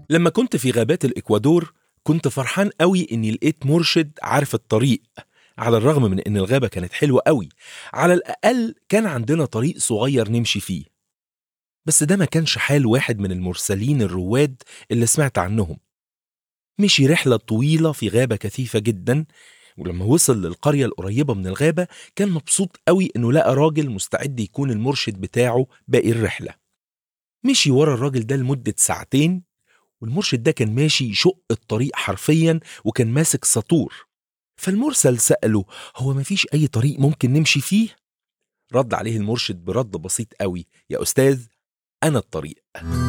لما كنت في غابات الإكوادور كنت فرحان قوي إني لقيت مرشد عارف الطريق على الرغم من إن الغابة كانت حلوة قوي على الأقل كان عندنا طريق صغير نمشي فيه بس ده ما كانش حال واحد من المرسلين الرواد اللي سمعت عنهم مشي رحلة طويلة في غابة كثيفة جدا ولما وصل للقرية القريبة من الغابة كان مبسوط قوي إنه لقى راجل مستعد يكون المرشد بتاعه باقي الرحلة مشي ورا الراجل ده لمدة ساعتين والمرشد ده كان ماشي يشق الطريق حرفيا وكان ماسك سطور فالمرسل سأله هو مفيش أي طريق ممكن نمشي فيه؟ رد عليه المرشد برد بسيط قوي يا أستاذ أنا الطريق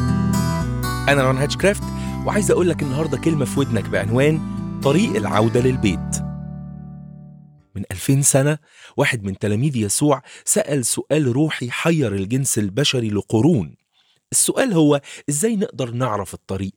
أنا رون هاتشكرافت وعايز أقول لك النهاردة كلمة في ودنك بعنوان طريق العودة للبيت من ألفين سنة واحد من تلاميذ يسوع سأل سؤال روحي حير الجنس البشري لقرون السؤال هو إزاي نقدر نعرف الطريق؟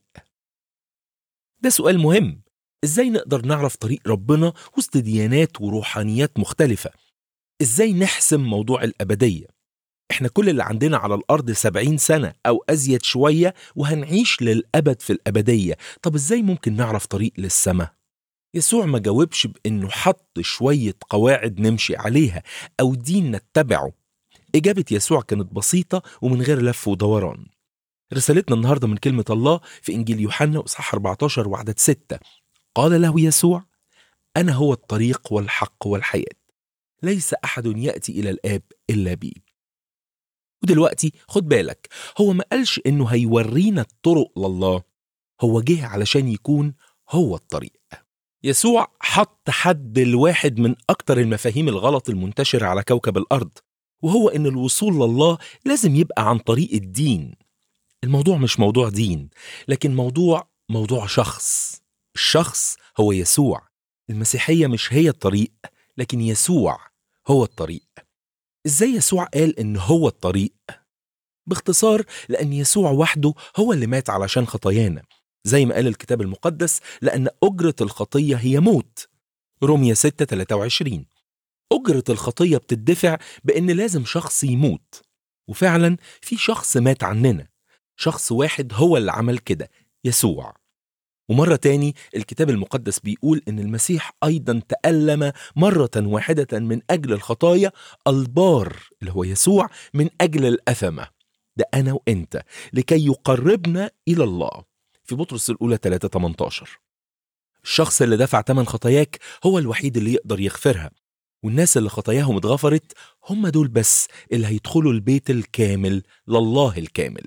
ده سؤال مهم إزاي نقدر نعرف طريق ربنا وسط ديانات وروحانيات مختلفة؟ إزاي نحسم موضوع الأبدية؟ إحنا كل اللي عندنا على الأرض سبعين سنة أو أزيد شوية وهنعيش للأبد في الأبدية طب إزاي ممكن نعرف طريق للسماء؟ يسوع ما جاوبش بإنه حط شوية قواعد نمشي عليها أو دين نتبعه إجابة يسوع كانت بسيطة ومن غير لف ودوران رسالتنا النهاردة من كلمة الله في إنجيل يوحنا إصحاح 14 وعدد 6 قال له يسوع أنا هو الطريق والحق والحياة ليس أحد يأتي إلى الآب إلا بي ودلوقتي خد بالك هو ما قالش إنه هيورينا الطرق لله هو جه علشان يكون هو الطريق يسوع حط حد لواحد من أكتر المفاهيم الغلط المنتشرة على كوكب الأرض وهو إن الوصول لله لازم يبقى عن طريق الدين الموضوع مش موضوع دين لكن موضوع موضوع شخص الشخص هو يسوع المسيحية مش هي الطريق لكن يسوع هو الطريق ازاي يسوع قال ان هو الطريق باختصار لان يسوع وحده هو اللي مات علشان خطايانا زي ما قال الكتاب المقدس لان اجره الخطيه هي موت رومية 6 23 اجره الخطيه بتدفع بان لازم شخص يموت وفعلا في شخص مات عننا شخص واحد هو اللي عمل كده يسوع ومرة تاني الكتاب المقدس بيقول إن المسيح أيضا تألم مرة واحدة من أجل الخطايا البار اللي هو يسوع من أجل الأثمة ده أنا وإنت لكي يقربنا إلى الله في بطرس الأولى 3 18 الشخص اللي دفع ثمن خطاياك هو الوحيد اللي يقدر يغفرها والناس اللي خطاياهم اتغفرت هم دول بس اللي هيدخلوا البيت الكامل لله الكامل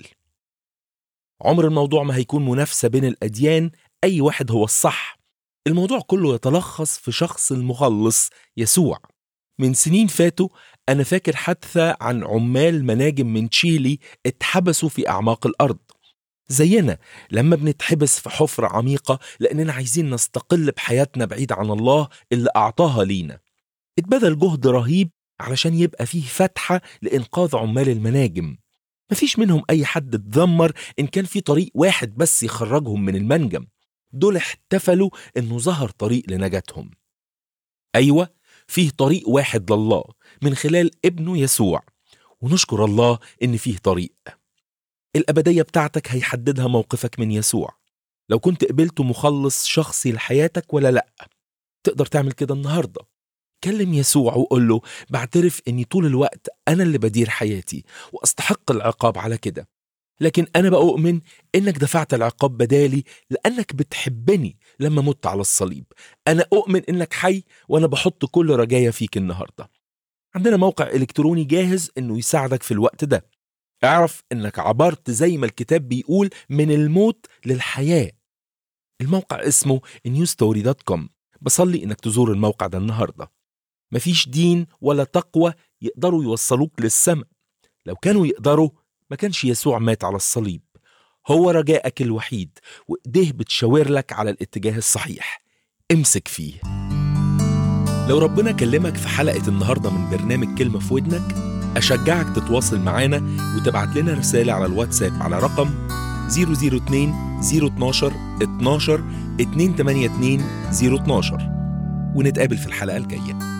عمر الموضوع ما هيكون منافسة بين الأديان أي واحد هو الصح الموضوع كله يتلخص في شخص المخلص يسوع من سنين فاتوا أنا فاكر حادثة عن عمال مناجم من تشيلي اتحبسوا في أعماق الأرض زينا لما بنتحبس في حفرة عميقة لأننا عايزين نستقل بحياتنا بعيد عن الله اللي أعطاها لينا اتبذل جهد رهيب علشان يبقى فيه فتحة لإنقاذ عمال المناجم مفيش منهم أي حد اتذمر إن كان في طريق واحد بس يخرجهم من المنجم دول احتفلوا إنه ظهر طريق لنجاتهم أيوة فيه طريق واحد لله من خلال ابنه يسوع ونشكر الله إن فيه طريق الأبدية بتاعتك هيحددها موقفك من يسوع لو كنت قبلته مخلص شخصي لحياتك ولا لأ تقدر تعمل كده النهارده كلم يسوع وقول له بعترف اني طول الوقت انا اللي بدير حياتي واستحق العقاب على كده لكن انا بؤمن انك دفعت العقاب بدالي لانك بتحبني لما مت على الصليب انا اؤمن انك حي وانا بحط كل رجايا فيك النهارده عندنا موقع الكتروني جاهز انه يساعدك في الوقت ده اعرف انك عبرت زي ما الكتاب بيقول من الموت للحياه الموقع اسمه newstory.com بصلي انك تزور الموقع ده النهارده مفيش دين ولا تقوى يقدروا يوصلوك للسماء لو كانوا يقدروا ما كانش يسوع مات على الصليب هو رجائك الوحيد وايديه بتشاور لك على الاتجاه الصحيح امسك فيه لو ربنا كلمك في حلقة النهاردة من برنامج كلمة في ودنك أشجعك تتواصل معانا وتبعت لنا رسالة على الواتساب على رقم 002 012 12 282 012 ونتقابل في الحلقة الجاية